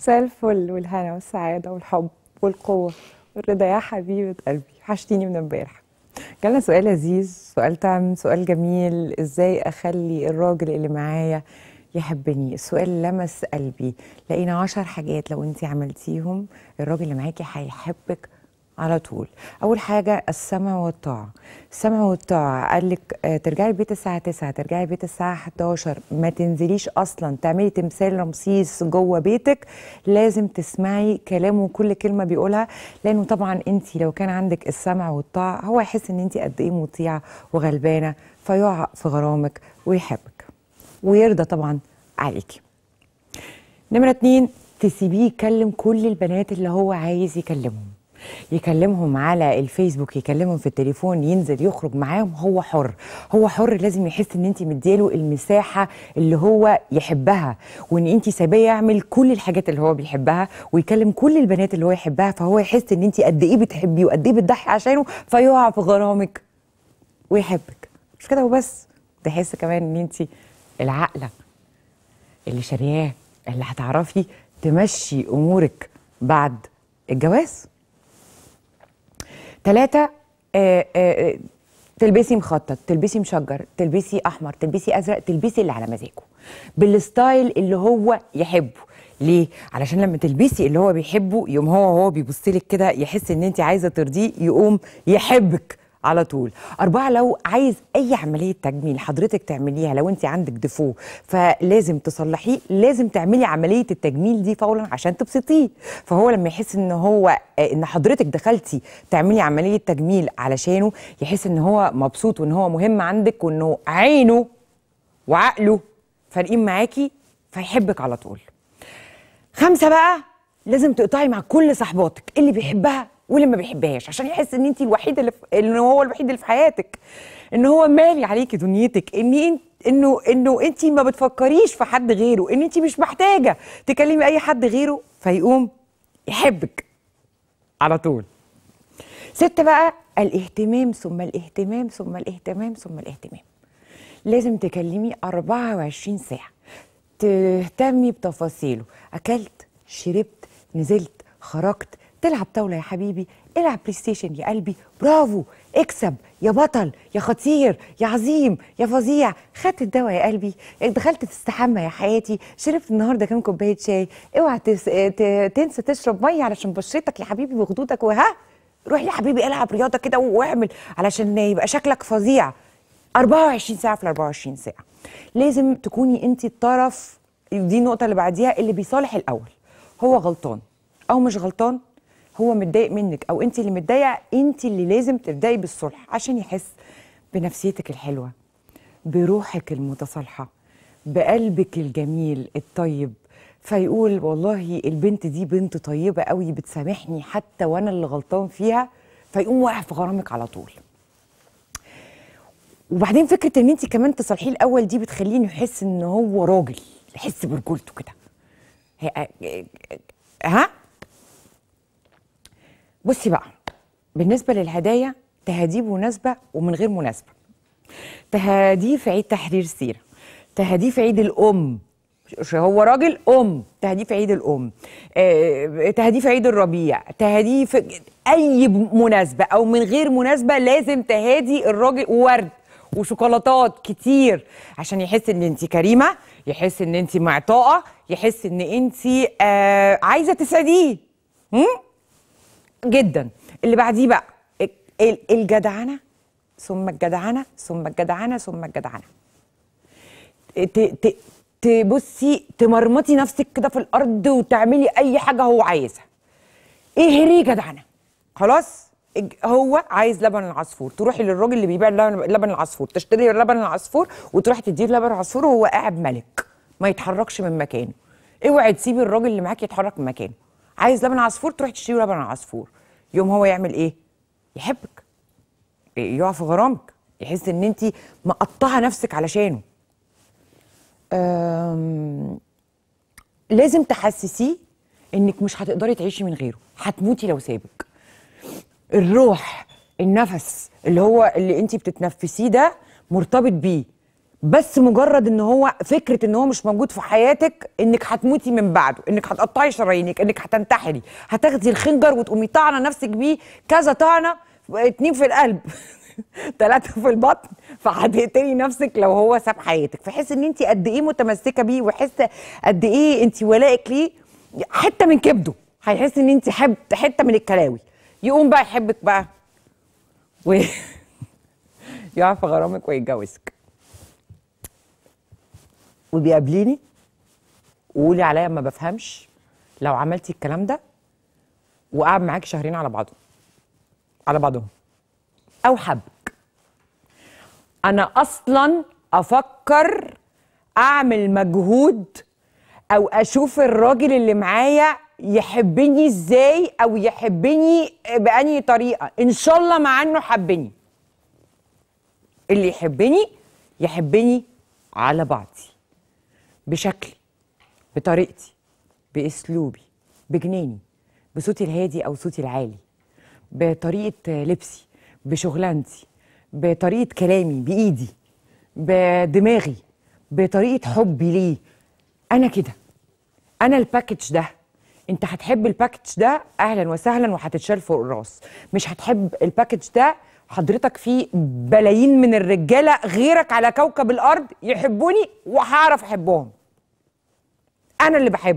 مساء الفل والهنا والسعادة والحب والقوة والرضا يا حبيبة قلبي وحشتيني من امبارح جالنا سؤال لذيذ سؤال تام سؤال جميل ازاي اخلي الراجل اللي معايا يحبني السؤال لمس قلبي لقينا عشر حاجات لو انت عملتيهم الراجل اللي معاكي هيحبك على طول اول حاجه السمع والطاعه السمع والطاعه قال لك آه، ترجعي البيت الساعه 9 ترجعي البيت الساعه 11 ما تنزليش اصلا تعملي تمثال رمسيس جوه بيتك لازم تسمعي كلامه وكل كلمه بيقولها لانه طبعا انت لو كان عندك السمع والطاعه هو يحس ان انت قد ايه مطيعه وغلبانه فيقع في غرامك ويحبك ويرضى طبعا عليكي نمرة اتنين تسيبيه يكلم كل البنات اللي هو عايز يكلمهم يكلمهم على الفيسبوك يكلمهم في التليفون ينزل يخرج معاهم هو حر هو حر لازم يحس ان انت مدياله المساحه اللي هو يحبها وان انت سايباه يعمل كل الحاجات اللي هو بيحبها ويكلم كل البنات اللي هو يحبها فهو يحس ان انت قد ايه بتحبيه وقد ايه بتضحي عشانه فيقع في غرامك ويحبك مش كده وبس ده يحس كمان ان انت العقله اللي شارياه اللي هتعرفي تمشي امورك بعد الجواز ثلاثة آه آه تلبسي مخطط تلبسي مشجر تلبسي احمر تلبسي ازرق تلبسي اللي على مزاجه بالستايل اللي هو يحبه ليه علشان لما تلبسي اللي هو بيحبه يقوم هو هو بيبص لك كده يحس ان انت عايزه ترضيه يقوم يحبك على طول أربعة لو عايز أي عملية تجميل حضرتك تعمليها لو أنت عندك ديفو فلازم تصلحيه لازم تعملي عملية التجميل دي فورا عشان تبسطيه فهو لما يحس إن هو آه، إن حضرتك دخلتي تعملي عملية تجميل علشانه يحس إن هو مبسوط وإن هو مهم عندك وإنه عينه وعقله فارقين معاكي فيحبك على طول خمسة بقى لازم تقطعي مع كل صحباتك اللي بيحبها واللي ما بيحبهاش عشان يحس ان انت الوحيده اللي في ان هو الوحيد اللي في حياتك ان هو مالي عليكي دنيتك ان انت انه انه انت ما بتفكريش في حد غيره ان انت مش محتاجه تكلمي اي حد غيره فيقوم يحبك على طول ستة بقى الاهتمام ثم الاهتمام ثم الاهتمام ثم الاهتمام لازم تكلمي 24 ساعة تهتمي بتفاصيله أكلت شربت نزلت خرجت تلعب طاولة يا حبيبي العب بلاي ستيشن يا قلبي برافو اكسب يا بطل يا خطير يا عظيم يا فظيع خدت الدواء يا قلبي دخلت تستحمى يا حياتي شربت النهارده كام كوبايه شاي اوعى تس... ت- تنسى تشرب ميه علشان بشرتك يا حبيبي وخدودك وها روح يا حبيبي العب رياضه كده واعمل علشان يبقى شكلك فظيع 24 ساعه في ال 24 ساعه لازم تكوني انت الطرف دي النقطه اللي بعديها اللي بيصالح الاول هو غلطان او مش غلطان هو متضايق منك او انت اللي متضايقه انت اللي لازم تبداي بالصلح عشان يحس بنفسيتك الحلوه بروحك المتصالحه بقلبك الجميل الطيب فيقول والله البنت دي بنت طيبه قوي بتسامحني حتى وانا اللي غلطان فيها فيقوم واقع في غرامك على طول وبعدين فكره ان انت كمان تصالحيه الاول دي بتخليه يحس ان هو راجل يحس برجولته كده هي- ها بصي بقى بالنسبه للهدايا تهديه بمناسبه ومن غير مناسبه تهديه في عيد تحرير سيره تهديه في عيد الام مش هو راجل ام تهديه في عيد الام آه، تهديه في عيد الربيع تهديه في اي مناسبه او من غير مناسبه لازم تهادي الراجل ورد وشوكولاتات كتير عشان يحس ان انت كريمه يحس ان انت معطاءه يحس ان انت آه عايزه تسعديه هم؟ جدا اللي بعديه بقى ال- الجدعنه ثم الجدعنه ثم الجدعنه ثم الجدعنه ت- ت- تبصي تمرمطي نفسك كده في الارض وتعملي اي حاجه هو عايزها اهري جدعنه خلاص الج- هو عايز لبن العصفور تروحي للراجل اللي بيبيع اللبن لبن العصفور تشتري لبن العصفور وتروحي تديه لبن العصفور وهو قاعد ملك ما يتحركش من مكانه اوعي تسيبي الراجل اللي معاك يتحرك من مكانه عايز لبن عصفور تروحي تشتري لبن العصفور يوم هو يعمل ايه يحبك يقع في غرامك يحس ان انت مقطعه نفسك علشانه أم، لازم تحسسيه انك مش هتقدري تعيشي من غيره هتموتي لو سابك الروح النفس اللي هو اللي انت بتتنفسيه ده مرتبط بيه بس مجرد ان هو فكره ان هو مش موجود في حياتك انك هتموتي من بعده انك هتقطعي شرايينك انك هتنتحري هتاخدي الخنجر وتقومي طعنه نفسك بيه كذا طعنه اتنين في القلب ثلاثه في البطن فهتقتلي نفسك لو هو ساب حياتك فحس ان انت قد ايه متمسكه بيه وحس قد ايه انت ولائك ليه حته من كبده هيحس ان انت حب حته من الكلاوي يقوم بقى يحبك بقى و يقع في غرامك ويتجوزك وبيقابليني وقولي عليا ما بفهمش لو عملتي الكلام ده وقعد معاك شهرين على بعضهم على بعضهم او حبك انا اصلا افكر اعمل مجهود او اشوف الراجل اللي معايا يحبني ازاي او يحبني بأني طريقه ان شاء الله مع انه حبني اللي يحبني يحبني على بعضي بشكلي بطريقتي باسلوبي بجنيني بصوتي الهادي او صوتي العالي بطريقه لبسي بشغلانتي بطريقه كلامي بايدي بدماغي بطريقه حبي ليه انا كده انا الباكج ده انت هتحب الباكج ده اهلا وسهلا وهتتشال فوق الراس مش هتحب الباكج ده حضرتك في بلايين من الرجاله غيرك على كوكب الارض يحبوني وهعرف احبهم انا اللي بحب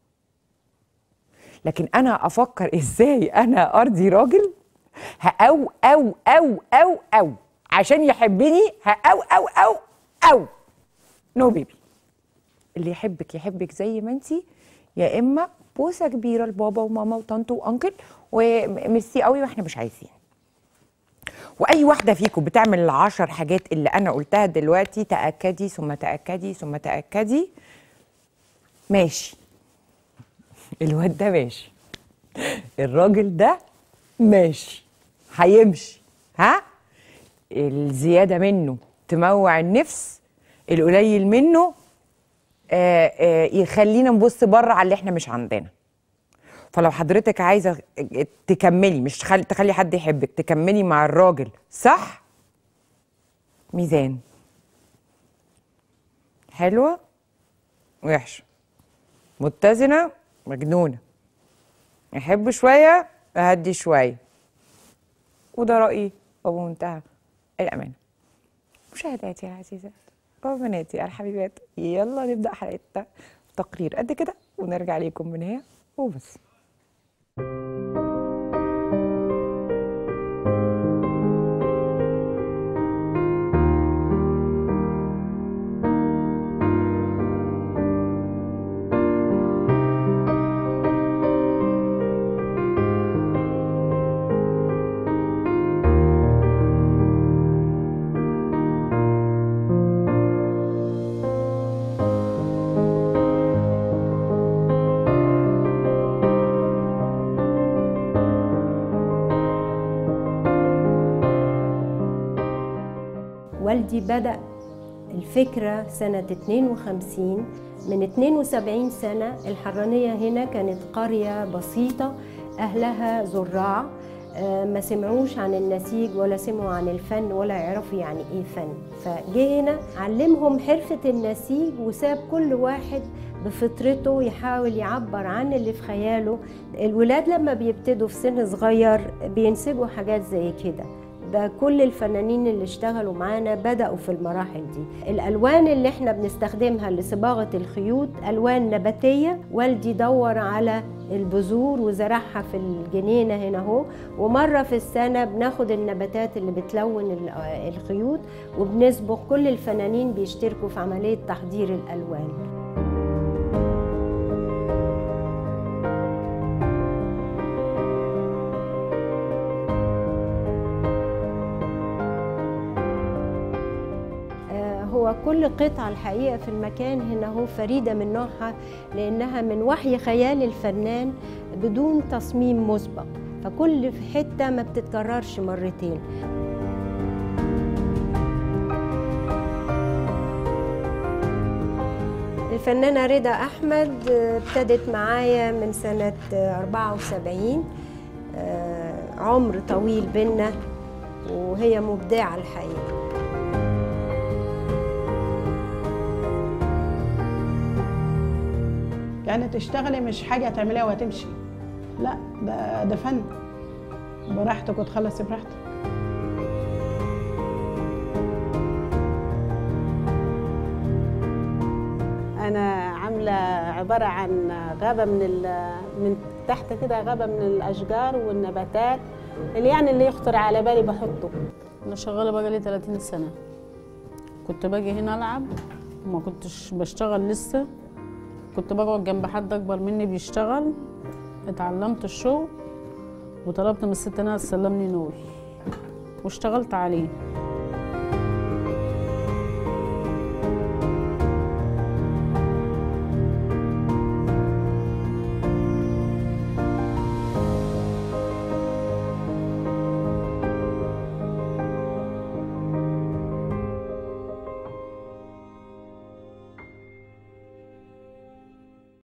لكن انا افكر ازاي انا ارضي راجل او او او او او عشان يحبني او او او او نو بيبي اللي يحبك يحبك زي ما انتي يا اما بوسه كبيره لبابا وماما وطنط وانكل وميرسي قوي واحنا مش عايزين واي واحده فيكم بتعمل العشر حاجات اللي انا قلتها دلوقتي تاكدي ثم تاكدي ثم تاكدي ماشي الواد ده ماشي الراجل ده ماشي هيمشي ها الزياده منه تموع النفس القليل منه آآ آآ يخلينا نبص بره على اللي احنا مش عندنا فلو حضرتك عايزه تكملي مش تخلي, تخلي حد يحبك تكملي مع الراجل صح ميزان حلوه وحشه متزنه مجنونه احب شويه اهدي شويه وده رايي وبمنتهى الامانه مشاهداتي العزيزات وبناتي الحبيبات يلا نبدا حلقتنا تقرير قد كده ونرجع ليكم من هنا وبس والدي بدأ الفكرة سنة 52 من 72 سنة الحرانية هنا كانت قرية بسيطة أهلها زراع ما سمعوش عن النسيج ولا سمعوا عن الفن ولا يعرفوا يعني ايه فن فجه هنا علمهم حرفة النسيج وساب كل واحد بفطرته يحاول يعبر عن اللي في خياله الولاد لما بيبتدوا في سن صغير بينسجوا حاجات زي كده ده كل الفنانين اللي اشتغلوا معانا بدأوا في المراحل دي الألوان اللي احنا بنستخدمها لصباغة الخيوط ألوان نباتية والدي دور على البذور وزرعها في الجنينة هنا اهو ومرة في السنة بناخد النباتات اللي بتلون الخيوط وبنسبق كل الفنانين بيشتركوا في عملية تحضير الألوان هو كل قطعة الحقيقة في المكان هنا هو فريدة من نوعها لأنها من وحي خيال الفنان بدون تصميم مسبق فكل حتة ما بتتكررش مرتين الفنانة رضا أحمد ابتدت معايا من سنة 74 عمر طويل بينا وهي مبدعة الحقيقة يعني تشتغلي مش حاجه تعمليها وهتمشي لا ده ده فن براحتك وتخلصي براحتك أنا عاملة عبارة عن غابة من ال- من تحت كده غابة من الأشجار والنباتات اللي يعني اللي يخطر على بالي بحطه أنا شغالة بقالي 30 سنة كنت باجي هنا ألعب وما كنتش بشتغل لسه كنت بقعد جنب حد أكبر مني بيشتغل اتعلمت الشغل وطلبت من الست إنها تسلمني نول واشتغلت عليه